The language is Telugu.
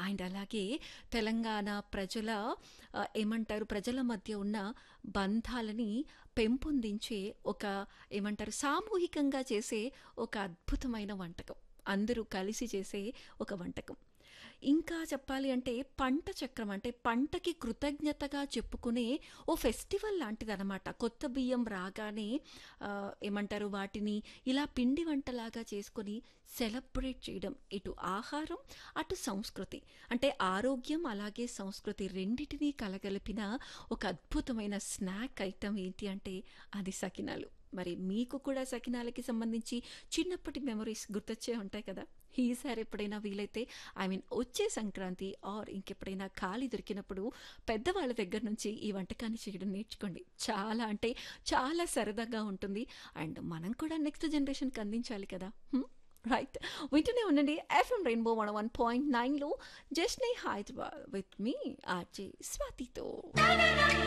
అండ్ అలాగే తెలంగాణ ప్రజల ఆహ్, ఏమంటారు ప్రజల మధ్య ఉన్న బంధాలని పెంపొందించే ఒక ఏమంటారు సామూహికంగా చేసే ఒక అద్భుతమైన వంటకం. అందరూ కలిసి చేసే ఒక వంటకం. ఇంకా చెప్పాలి అంటే పంట చక్రం అంటే పంటకి కృతజ్ఞతగా చెప్పుకునే ఓ ఫెస్టివల్ లాంటిదనమాట. కొత్త బియ్యం రాగానే ఆహ్, ఏమంటారు వాటిని ఇలా పిండి వంటలాగా చేసుకొని సెలబ్రేట్ చేయడం. ఇటు ఆహారం, అటు సంస్కృతి. అంటే ఆరోగ్యం అలాగే సంస్కృతి రెండిటిని కలగలిపిన ఒక అద్భుతమైన స్నాక్ ఐటెమ్ ఏంటి అంటే అది సకినాలు. మరి మీకు కూడా సకినాలకి సంబంధించి చిన్నప్పటి మెమోరీస్ గుర్తొచ్చే ఉంటాయి కదా! ఈసారి ఎప్పుడైనా వీలైతే ఐ మీన్ వచ్చే సంక్రాంతి ఆర్ ఇంకెప్పుడైనా ఖాళీ దొరికినప్పుడు పెద్దవాళ్ళ దగ్గర నుంచి ఈ వంటకాన్ని చేయడం నేర్చుకోండి. చాలా అంటే చాలా సరదాగా ఉంటుంది. అండ్ మనం కూడా నెక్స్ట్ జనరేషన్‌కి అందించాలి కదా! హ్మ్. రైట్. వింటూనే ఉండండి ఎఫ్ఎం రెయిన్బో 101.9లో జస్నీ హైదరాబాద్ విత్ మీ ఆర్‌జే స్వాతితో.